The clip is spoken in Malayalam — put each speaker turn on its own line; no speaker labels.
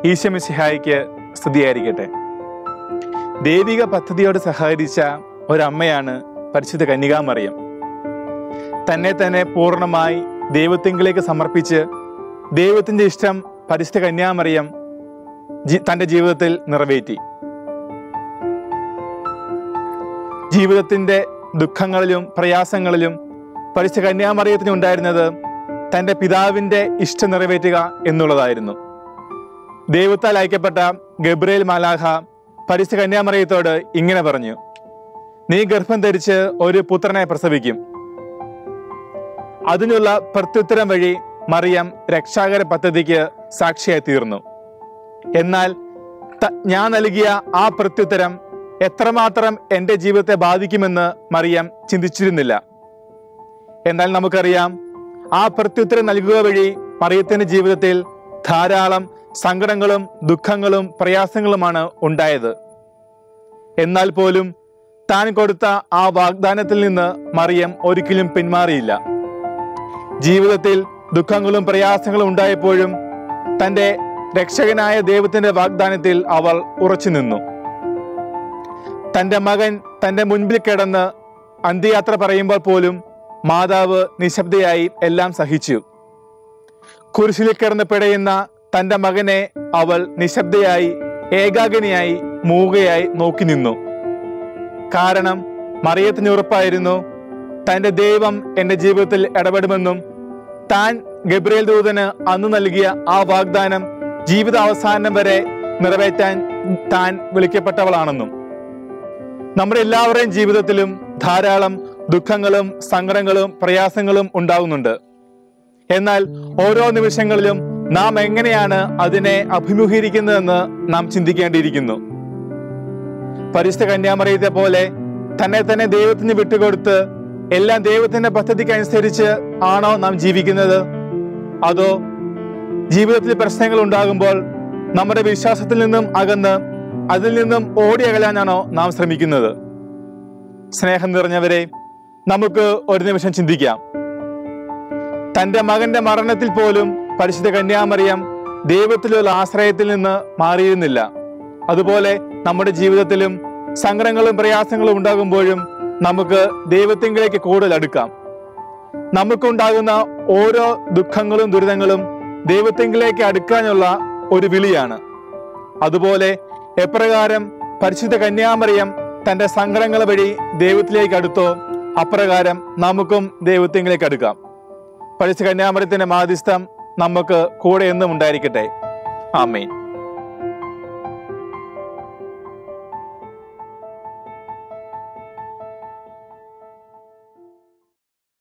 ഈശമിസിഹായിക്ക് സ്തുതിയായിരിക്കട്ടെ ദൈവിക പദ്ധതിയോട് സഹകരിച്ച ഒരമ്മയാണ് പരിശുദ്ധ കന്യകാമറിയം തന്നെ തന്നെ പൂർണ്ണമായി ദൈവത്തിങ്കിലേക്ക് സമർപ്പിച്ച് ദൈവത്തിൻ്റെ ഇഷ്ടം പരിശുദ്ധ കന്യാമറിയം ജി- തൻ്റെ ജീവിതത്തിൽ നിറവേറ്റി ജീവിതത്തിൻ്റെ ദുഃഖങ്ങളിലും പ്രയാസങ്ങളിലും പരിശുദ്ധ കന്യാമറിയത്തിന് ഉണ്ടായിരുന്നത് തൻ്റെ പിതാവിൻ്റെ ഇഷ്ടം നിറവേറ്റുക എന്നുള്ളതായിരുന്നു ദൈവത്താൽ അയക്കപ്പെട്ട ഗബ്രയേൽ മാലാഹ പരിശുദ്ധ കന്യാമറിയത്തോട് ഇങ്ങനെ പറഞ്ഞു നീ ഗർഭം ധരിച്ച് ഒരു പുത്രനെ പ്രസവിക്കും അതിനുള്ള പ്രത്യുത്തരം വഴി മറിയം രക്ഷാകര പദ്ധതിക്ക് സാക്ഷിയായി തീർന്നു എന്നാൽ ത- ഞാൻ നൽകിയ ആ പ്രത്യുത്തരം എത്രമാത്രം എൻ്റെ ജീവിതത്തെ ബാധിക്കുമെന്ന് മറിയം ചിന്തിച്ചിരുന്നില്ല എന്നാൽ നമുക്കറിയാം ആ പ്രത്യുത്തരം നൽകുക വഴി മറിയത്തിന്റെ ജീവിതത്തിൽ ധാരാളം സങ്കടങ്ങളും ദുഃഖങ്ങളും പ്രയാസങ്ങളുമാണ് ഉണ്ടായത് എന്നാൽ പോലും താൻ കൊടുത്ത ആ വാഗ്ദാനത്തിൽ നിന്ന് മറിയം ഒരിക്കലും പിന്മാറിയില്ല ജീവിതത്തിൽ ദുഃഖങ്ങളും പ്രയാസങ്ങളും ഉണ്ടായപ്പോഴും തൻ്റെ രക്ഷകനായ ദൈവത്തിന്റെ വാഗ്ദാനത്തിൽ അവൾ ഉറച്ചു നിന്നു തൻ്റെ മകൻ തൻ്റെ മുൻപിൽ കിടന്ന് അന്ത്യയാത്ര പറയുമ്പോൾ പോലും മാതാവ് നിശബ്ദയായി എല്ലാം സഹിച്ചു കുരിശിൽ കിടന്ന് പിടയുന്ന തൻ്റെ മകനെ അവൾ നിശബ്ദയായി ഏകാഗിനിയായി മൂകയായി നോക്കി നിന്നു കാരണം മറിയത്തിന് ഉറപ്പായിരുന്നു തൻ്റെ ദൈവം എൻ്റെ ജീവിതത്തിൽ ഇടപെടുമെന്നും താൻ ഗബ്രിയേൽ ദൂതന് അന്ന് നൽകിയ ആ വാഗ്ദാനം ജീവിതാവസാനം വരെ നിറവേറ്റാൻ താൻ വിളിക്കപ്പെട്ടവളാണെന്നും നമ്മുടെ എല്ലാവരുടെയും ജീവിതത്തിലും ധാരാളം ദുഃഖങ്ങളും സങ്കടങ്ങളും പ്രയാസങ്ങളും ഉണ്ടാകുന്നുണ്ട് എന്നാൽ ഓരോ നിമിഷങ്ങളിലും നാം എങ്ങനെയാണ് അതിനെ അഭിമുഖീകരിക്കുന്നതെന്ന് നാം ചിന്തിക്കേണ്ടിയിരിക്കുന്നു പരിശുദ്ധ കന്യാമറിയത്തെ പോലെ തന്നെ തന്നെ ദൈവത്തിന് വിട്ടുകൊടുത്ത് എല്ലാം ദൈവത്തിന്റെ പദ്ധതിക്ക് അനുസരിച്ച് ആണോ നാം ജീവിക്കുന്നത് അതോ ജീവിതത്തിൽ പ്രശ്നങ്ങൾ ഉണ്ടാകുമ്പോൾ നമ്മുടെ വിശ്വാസത്തിൽ നിന്നും അകന്ന് അതിൽ നിന്നും ഓടി അകലാനാണോ നാം ശ്രമിക്കുന്നത് സ്നേഹം നിറഞ്ഞവരെ നമുക്ക് ഒരു നിമിഷം ചിന്തിക്കാം തന്റെ മകന്റെ മരണത്തിൽ പോലും പരിശുദ്ധ കന്യാമറിയം ദൈവത്തിലുള്ള ആശ്രയത്തിൽ നിന്ന് മാറിയിരുന്നില്ല അതുപോലെ നമ്മുടെ ജീവിതത്തിലും സങ്കടങ്ങളും പ്രയാസങ്ങളും ഉണ്ടാകുമ്പോഴും നമുക്ക് ദൈവത്തിങ്കിലേക്ക് കൂടുതൽ അടുക്കാം നമുക്കുണ്ടാകുന്ന ഓരോ ദുഃഖങ്ങളും ദുരിതങ്ങളും ദൈവത്തിങ്കിലേക്ക് അടുക്കാനുള്ള ഒരു വിളിയാണ് അതുപോലെ എപ്രകാരം പരിശുദ്ധ കന്യാമറിയം തന്റെ സങ്കടങ്ങൾ വഴി ദൈവത്തിലേക്ക് അടുത്തോ അപ്രകാരം നമുക്കും ദൈവത്തിങ്കിലേക്ക് അടുക്കാം പരിശുദ്ധ കന്യാമറിയത്തിന്റെ മാധ്യസ്ഥം നമുക്ക് കൂടെ എന്നും ഉണ്ടായിരിക്കട്ടെ ആമേൻ